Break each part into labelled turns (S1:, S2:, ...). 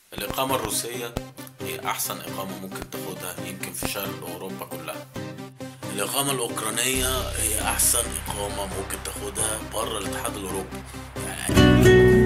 S1: الإقامة الروسية هي أحسن إقامة ممكن تاخدها يمكن في شرق أوروبا كلها الإقامة الأوكرانية هي أحسن إقامة ممكن تاخدها بره الاتحاد الأوروبي يعني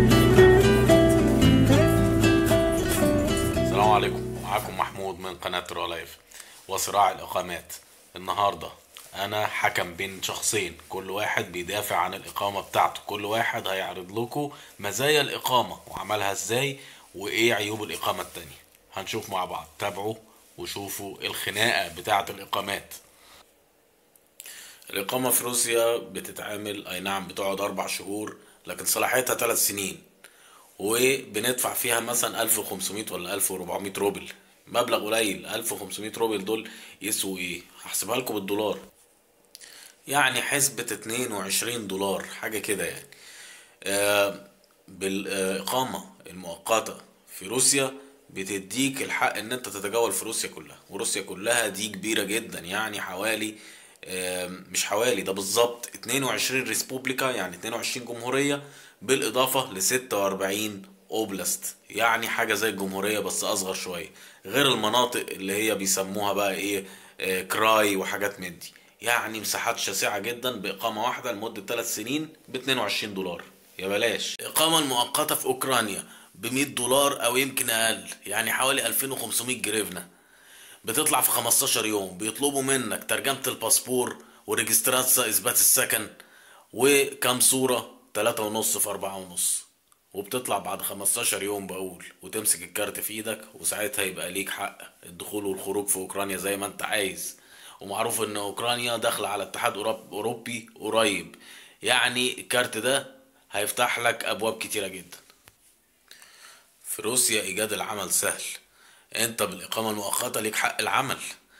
S1: السلام عليكم معاكم محمود من قناة را لايف وصراع الإقامات النهاردة أنا حكم بين شخصين كل واحد بيدافع عن الإقامة بتاعته كل واحد هيعرض لكم مزايا الإقامة وعملها إزاي وإيه عيوب الإقامة التانية هنشوف مع بعض تابعوا وشوفوا الخناقة بتاعة الإقامات الإقامة في روسيا بتتعامل أي نعم بتقعد أربع شهور لكن صلاحيتها ثلاث سنين وبندفع فيها مثلا 1500 ولا 1400 روبل مبلغ قليل 1500 روبل دول يسووا ايه هحسبها لكم بالدولار يعني حسبة 22 دولار حاجة كده يعني آه بالإقامة المؤقتة في روسيا بتديك الحق ان انت تتجول في روسيا كلها وروسيا كلها دي كبيرة جدا يعني حوالي آه مش حوالي ده بالظبط 22 ريسبوبليكا يعني 22 جمهورية بالإضافة ل 46 أوبلاست يعني حاجة زي الجمهورية بس أصغر شوية غير المناطق اللي هي بيسموها بقى إيه آه كراي وحاجات من دي يعني مساحات شاسعة جدا بإقامة واحدة لمدة 3 سنين ب 22 دولار يا بلاش الإقامة المؤقتة في أوكرانيا ب 100 دولار أو يمكن أقل يعني حوالي 2500 جريفنة بتطلع في 15 يوم بيطلبوا منك ترجمة الباسبور وريجستراسة إثبات السكن وكم صورة تلاتة ونص في أربعة ونص وبتطلع بعد 15 يوم بقول وتمسك الكارت في ايدك وساعتها يبقى ليك حق الدخول والخروج في اوكرانيا زي ما انت عايز ومعروف ان اوكرانيا داخله على اتحاد اوروبي قريب يعني الكارت ده هيفتح لك ابواب كتيره جدا في روسيا ايجاد العمل سهل انت بالاقامه المؤقته ليك حق العمل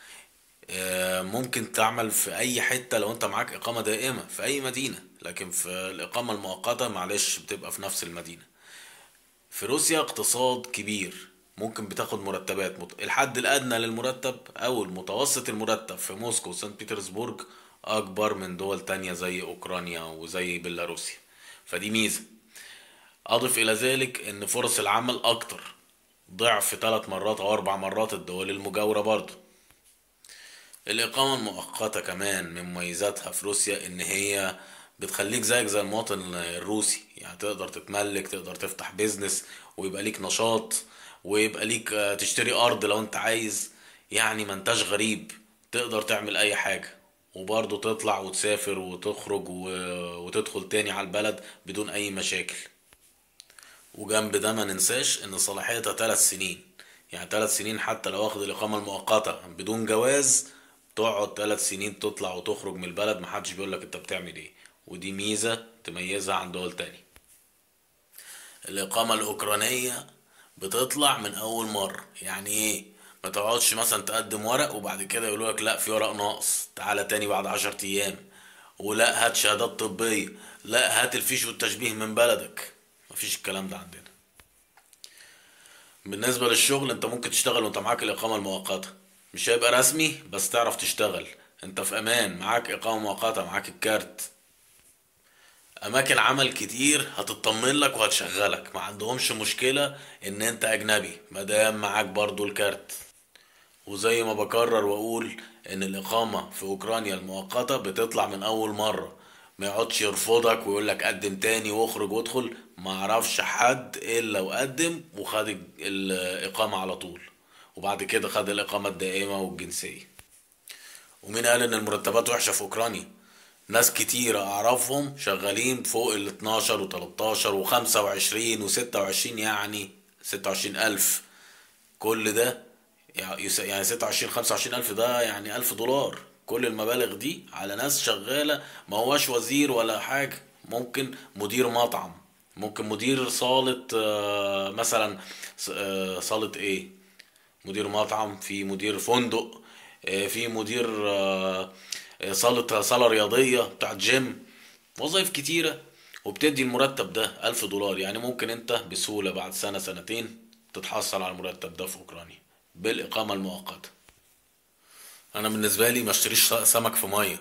S1: ممكن تعمل في اي حته لو انت معاك اقامه دائمه في اي مدينه لكن في الاقامه المؤقته معلش بتبقى في نفس المدينه في روسيا اقتصاد كبير ممكن بتاخد مرتبات مت... الحد الادنى للمرتب او المتوسط المرتب في موسكو وسانت بيترسبورج اكبر من دول تانية زي اوكرانيا وزي بيلاروسيا فدي ميزه اضف الى ذلك ان فرص العمل اكتر ضعف ثلاث مرات او اربع مرات الدول المجاوره برضه الإقامة المؤقتة كمان من مميزاتها في روسيا إن هي بتخليك زيك زي المواطن الروسي يعني تقدر تتملك تقدر تفتح بيزنس ويبقى ليك نشاط ويبقى ليك تشتري أرض لو أنت عايز يعني ما انتش غريب تقدر تعمل أي حاجة وبرضه تطلع وتسافر وتخرج وتدخل تاني على البلد بدون أي مشاكل وجنب ده ما ننساش إن صلاحيتها ثلاث سنين يعني ثلاث سنين حتى لو واخد الإقامة المؤقتة بدون جواز تقعد ثلاث سنين تطلع وتخرج من البلد محدش بيقولك انت بتعمل ايه ودي ميزة تميزها عن دول تاني الإقامة الأوكرانية بتطلع من أول مرة يعني ايه ما تقعدش مثلا تقدم ورق وبعد كده يقولوا لك لا في ورق ناقص تعالى تاني بعد عشر أيام ولا هات شهادات طبية لا هات الفيش والتشبيه من بلدك مفيش الكلام ده عندنا بالنسبة للشغل انت ممكن تشتغل وانت معاك الإقامة المؤقتة مش هيبقى رسمي بس تعرف تشتغل انت في امان معاك اقامة مؤقتة معاك الكارت اماكن عمل كتير هتطمن لك وهتشغلك ما عندهمش مشكلة ان انت اجنبي مادام معاك برضو الكارت وزي ما بكرر واقول ان الاقامة في اوكرانيا المؤقتة بتطلع من اول مرة ما يقعدش يرفضك ويقول لك قدم تاني واخرج وادخل ما اعرفش حد الا وقدم وخد الاقامة على طول وبعد كده خد الإقامة الدائمة والجنسية ومين قال إن المرتبات وحشة في أوكرانيا ناس كتيرة أعرفهم شغالين فوق ال 12 و 13 و 25 و 26 يعني 26 ألف كل ده يعني 26 25 ألف ده يعني ألف دولار كل المبالغ دي على ناس شغالة ما هواش وزير ولا حاجة ممكن مدير مطعم ممكن مدير صالة مثلا صالة ايه مدير مطعم في مدير فندق في مدير صالة صالة رياضية بتاعت جيم وظائف كتيرة وبتدي المرتب ده ألف دولار يعني ممكن انت بسهولة بعد سنة سنتين تتحصل على المرتب ده في أوكرانيا بالإقامة المؤقتة أنا بالنسبة لي ما اشتريش سمك في مية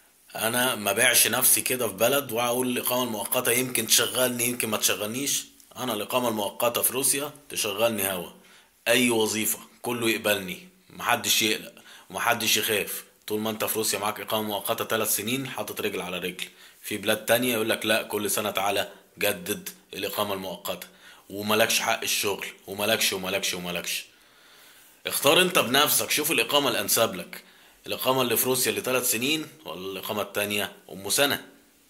S1: أنا ما بيعش نفسي كده في بلد وأقول الإقامة المؤقتة يمكن تشغلني يمكن ما تشغلنيش انا الاقامه المؤقته في روسيا تشغلني هوا اي وظيفه كله يقبلني محدش يقلق ومحدش يخاف طول ما انت في روسيا معاك اقامه مؤقته ثلاث سنين حاطط رجل على رجل في بلاد تانية يقول لك لا كل سنه تعالى جدد الاقامه المؤقته وملكش حق الشغل وملكش وملكش وملكش اختار انت بنفسك شوف الاقامه الانسب لك الاقامه اللي في روسيا اللي ثلاث سنين ولا الاقامه التانية ام سنه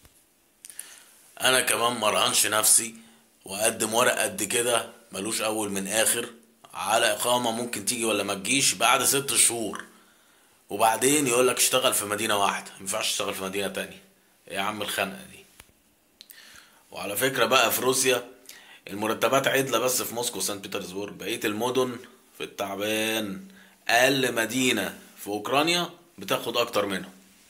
S1: انا كمان مرهنش نفسي واقدم ورق قد كده ملوش اول من اخر على اقامه ممكن تيجي ولا ما تجيش بعد ست شهور وبعدين يقول لك اشتغل في مدينه واحده ما ينفعش تشتغل في مدينه تانية إيه يا عم الخنقه دي وعلى فكره بقى في روسيا المرتبات عدله بس في موسكو وسانت بطرسبورغ بقيه المدن في التعبان اقل مدينه في اوكرانيا بتاخد اكتر منهم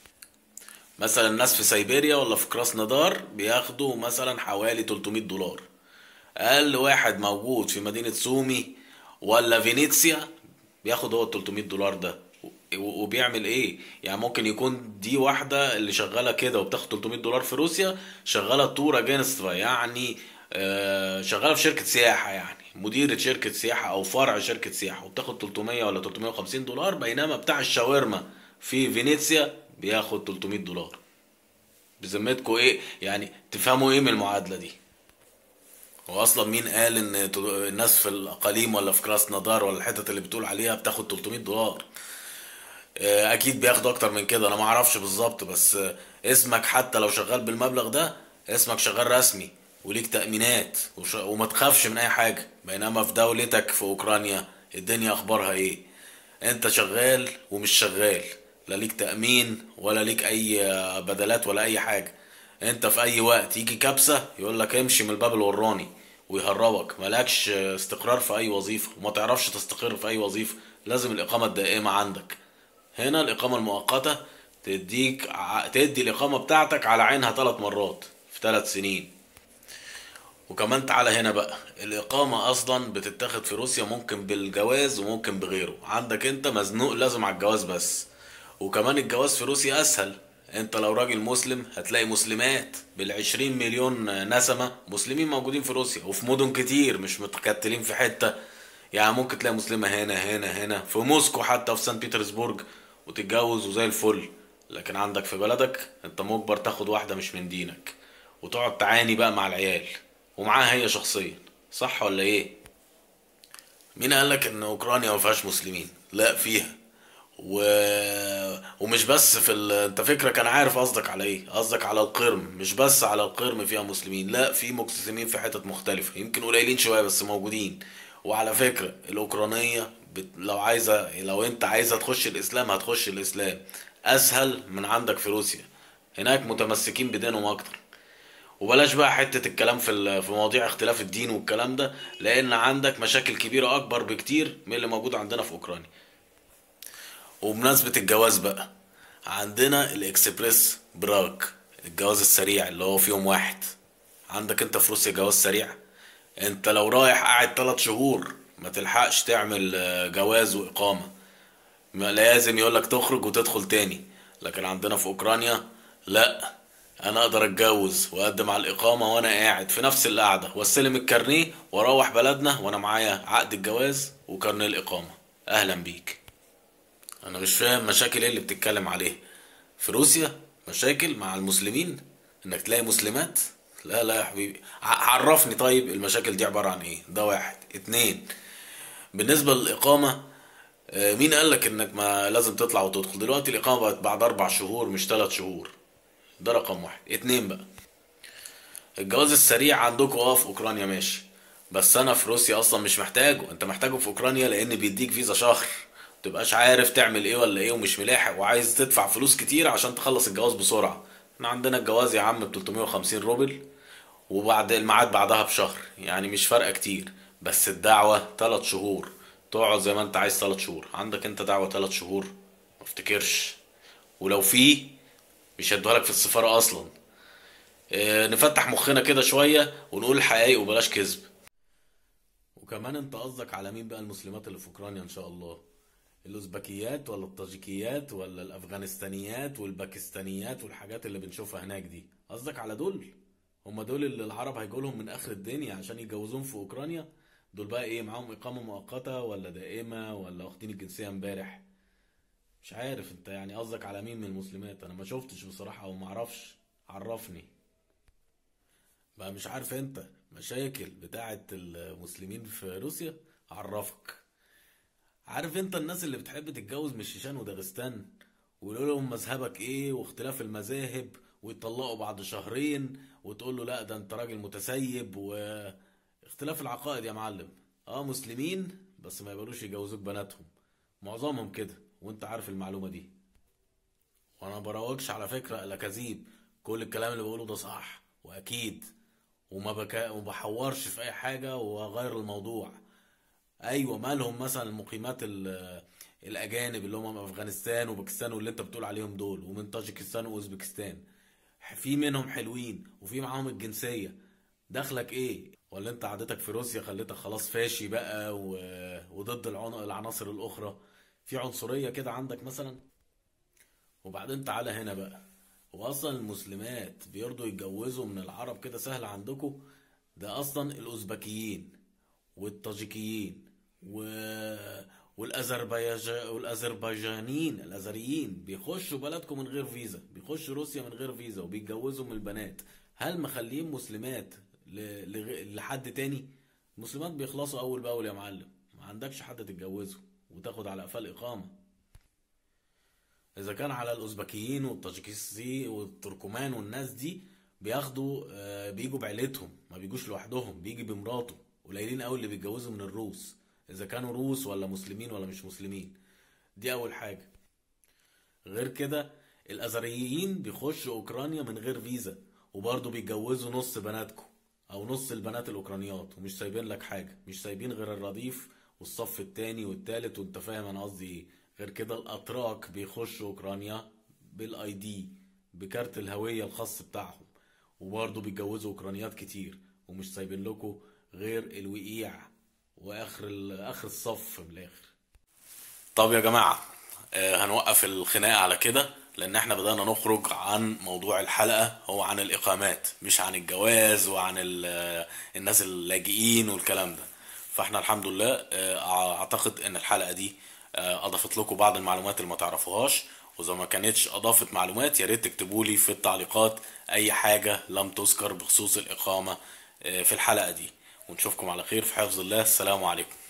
S1: مثلا الناس في سيبيريا ولا في كراسنودار بياخدوا مثلا حوالي 300 دولار اقل واحد موجود في مدينة سومي ولا فينيسيا بياخد هو 300 دولار ده و- وبيعمل ايه يعني ممكن يكون دي واحدة اللي شغالة كده وبتاخد 300 دولار في روسيا شغالة تور اجينسترا يعني آه، شغالة في شركة سياحة يعني مديرة شركة سياحة او فرع شركة سياحة وبتاخد 300 ولا 350 دولار بينما بتاع الشاورما في فينيسيا بياخد 300 دولار بذمتكوا ايه يعني تفهموا ايه من المعادلة دي هو اصلا مين قال ان تل- الناس في الاقاليم ولا في كراسنودار ولا الحتت اللي بتقول عليها بتاخد 300 دولار آه، اكيد بياخدوا اكتر من كده انا ما اعرفش بالظبط بس آه، اسمك حتى لو شغال بالمبلغ ده اسمك شغال رسمي وليك تأمينات وش... وما تخافش من اي حاجة بينما في دولتك في اوكرانيا الدنيا اخبارها ايه انت شغال ومش شغال لا ليك تأمين ولا ليك اي آه، بدلات ولا اي حاجة انت في اي وقت يجي كبسة يقول لك امشي من الباب الوراني ويهربك مالكش آه، استقرار في اي وظيفة وما تعرفش تستقر في اي وظيفة لازم الاقامة الدائمة عندك هنا الإقامة المؤقتة تديك ع- تدي الإقامة بتاعتك على عينها ثلاث مرات في ثلاث سنين وكمان تعالى هنا بقى الإقامة أصلا بتتاخد في روسيا ممكن بالجواز وممكن بغيره عندك أنت مزنوق لازم على الجواز بس وكمان الجواز في روسيا أسهل أنت لو راجل مسلم هتلاقي مسلمات بالعشرين مليون نسمة مسلمين موجودين في روسيا وفي مدن كتير مش متكتلين في حتة يعني ممكن تلاقي مسلمة هنا هنا هنا في موسكو حتى في سان بيترسبورج وتتجوز وزي الفل لكن عندك في بلدك انت مجبر تاخد واحدة مش من دينك وتقعد تعاني بقى مع العيال ومعاها هي شخصيا صح ولا ايه مين قالك ان اوكرانيا ما فيهاش مسلمين لا فيها و... ومش بس في ال... انت فكرك انا عارف قصدك على ايه قصدك على القرم مش بس على القرم فيها مسلمين لا في مسلمين في حتت مختلفة يمكن قليلين شوية بس موجودين وعلى فكرة الاوكرانية بت... لو عايزة لو انت عايزة تخش الاسلام هتخش الاسلام اسهل من عندك في روسيا هناك متمسكين بدينهم اكتر وبلاش بقى حتة الكلام في ال- في مواضيع اختلاف الدين والكلام ده لان عندك مشاكل كبيرة اكبر بكتير من اللي موجود عندنا في اوكرانيا وبمناسبة الجواز بقى عندنا الاكسبريس براج الجواز السريع اللي هو في يوم واحد عندك انت في روسيا جواز سريع انت لو رايح قاعد ثلاث شهور ما تلحقش تعمل آه، جواز واقامة ما لازم يقولك تخرج وتدخل تاني لكن عندنا في اوكرانيا لا انا اقدر اتجوز واقدم على الاقامة وانا قاعد في نفس القعدة واستلم الكارنيه واروح بلدنا وانا معايا عقد الجواز وكارنيه الاقامة اهلا بيك انا مش فاهم مشاكل ايه اللي بتتكلم عليها في روسيا مشاكل مع المسلمين انك تلاقي مسلمات لا لا يا حبيبي ع- عرفني طيب المشاكل دي عبارة عن ايه ده واحد اتنين بالنسبة للإقامة آه، مين قالك انك ما لازم تطلع وتدخل دلوقتي الإقامة بقت بعد أربع شهور مش ثلاث شهور ده رقم واحد اتنين بقى الجواز السريع عندكم اه في اوكرانيا ماشي بس انا في روسيا اصلا مش محتاجه انت محتاجه في اوكرانيا لان بيديك فيزا شهر متبقاش عارف تعمل ايه ولا ايه ومش ملاحق وعايز تدفع فلوس كتير عشان تخلص الجواز بسرعة احنا عندنا الجواز يا عم ب 350 روبل وبعد الميعاد بعدها بشهر يعني مش فارقة كتير بس الدعوة تلات شهور تقعد زي ما انت عايز تلات شهور عندك انت دعوة تلات شهور ما افتكرش ولو في مش هيدوها لك في السفارة اصلا اه نفتح مخنا كده شوية ونقول الحقائق وبلاش كذب وكمان انت قصدك على مين بقى المسلمات اللي في اوكرانيا ان شاء الله الاوزبكيات ولا الطاجيكيات ولا الافغانستانيات والباكستانيات والحاجات اللي بنشوفها هناك دي قصدك على دول هما دول اللي العرب هيجوا لهم من اخر الدنيا عشان يتجوزوهم في اوكرانيا دول بقى ايه معاهم اقامة مؤقتة ولا دائمة ولا واخدين الجنسية امبارح مش عارف انت يعني قصدك على مين من المسلمات انا ما شفتش بصراحة او ما اعرفش عرفني بقى مش عارف انت مشاكل بتاعت المسلمين في روسيا اعرفك عارف انت الناس اللي بتحب تتجوز من الشيشان وداغستان ويقولوا لهم مذهبك ايه واختلاف المذاهب ويطلقوا بعد شهرين وتقول له لا ده انت راجل متسيب واختلاف العقائد يا معلم اه مسلمين بس ما يقبلوش يجوزوك بناتهم معظمهم كده وانت عارف المعلومة دي وانا براوجش على فكرة الاكاذيب كل الكلام اللي بقوله ده صح واكيد وما بكا وما بحورش في اي حاجة واغير الموضوع ايوه مالهم مثلا المقيمات ال- الاجانب اللي هم من افغانستان وباكستان واللي انت بتقول عليهم دول ومن طاجيكستان واوزبكستان في منهم حلوين وفي معاهم الجنسية دخلك ايه ولا انت عادتك في روسيا خليتك خلاص فاشي بقى و... وضد العن... العناصر الاخرى في عنصرية كده عندك مثلا وبعدين تعالى هنا بقى هو اصلا المسلمات بيرضوا يتجوزوا من العرب كده سهل عندكم ده اصلا الاوزبكيين والطاجيكيين و... والأذربيج... والأذربيجانيين الأذريين بيخشوا بلدكم من غير فيزا بيخشوا روسيا من غير فيزا وبيتجوزوا من البنات هل مخليين مسلمات ل... لغ... لحد تاني المسلمات بيخلصوا أول بأول يا معلم ما عندكش حد تتجوزه وتاخد على قفال إقامة إذا كان على الأوزبكيين والطاجيكي والتركمان والناس دي بياخدوا آه، بيجوا بعيلتهم ما بيجوش لوحدهم بيجي بمراته قليلين قوي اللي بيتجوزوا من الروس إذا كانوا روس ولا مسلمين ولا مش مسلمين دي أول حاجة غير كده الأزريين بيخشوا أوكرانيا من غير فيزا وبرضه بيتجوزوا نص بناتكم أو نص البنات الأوكرانيات ومش سايبين لك حاجة مش سايبين غير الرديف والصف التاني والتالت وانت فاهم أنا قصدي إيه غير كده الأتراك بيخشوا أوكرانيا بالاي دي بكارت الهوية الخاص بتاعهم وبرضه بيتجوزوا أوكرانيات كتير ومش سايبين لكم غير الوقيع واخر ال- اخر الصف من الاخر طب يا جماعة آه، هنوقف الخناقة على كده لأن احنا بدأنا نخرج عن موضوع الحلقة هو عن الإقامات مش عن الجواز وعن ال- الناس اللاجئين والكلام ده فاحنا الحمد لله آه، أعتقد إن الحلقة دي آه، أضافت لكم بعض المعلومات اللي ما تعرفوهاش وإذا ما كانتش أضافت معلومات يا ريت تكتبوا لي في التعليقات أي حاجة لم تذكر بخصوص الإقامة آه، في الحلقة دي ونشوفكم على خير في حفظ الله السلام عليكم